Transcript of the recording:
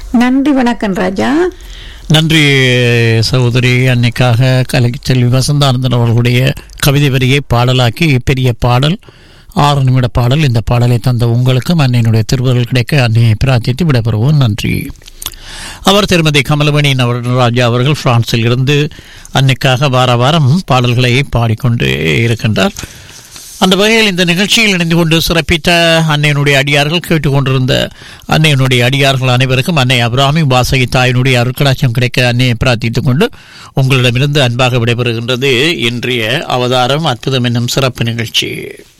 நன்றி வணக்கம் ராஜா நன்றி சகோதரி அன்னைக்காக கலைக்கு செல்வி வசந்தானந்தன் அவர்களுடைய கவிதை வரியை பாடலாக்கி பெரிய பாடல் ஆறு நிமிட பாடல் இந்த பாடலை தந்த உங்களுக்கும் அன்னையினுடைய திருவருள் கிடைக்க அன்னையை பிரார்த்தித்து விடைபெறுவோம் நன்றி அவர் திருமதி கமலமணி நவராஜா அவர்கள் பிரான்சில் இருந்து அன்னைக்காக வார வாரம் பாடல்களை பாடிக்கொண்டு இருக்கின்றார் அந்த வகையில் இந்த நிகழ்ச்சியில் இணைந்து கொண்டு சிறப்பித்த அன்னையினுடைய அடியார்கள் கேட்டுக்கொண்டிருந்த அன்னையினுடைய அடியார்கள் அனைவருக்கும் அன்னை அபிராமி வாசகி தாயினுடைய அருட்கடாட்சியம் கிடைக்க அன்னையை பிரார்த்தித்துக் கொண்டு உங்களிடமிருந்து அன்பாக விடைபெறுகின்றது இன்றைய அவதாரம் அற்புதம் என்னும் சிறப்பு நிகழ்ச்சி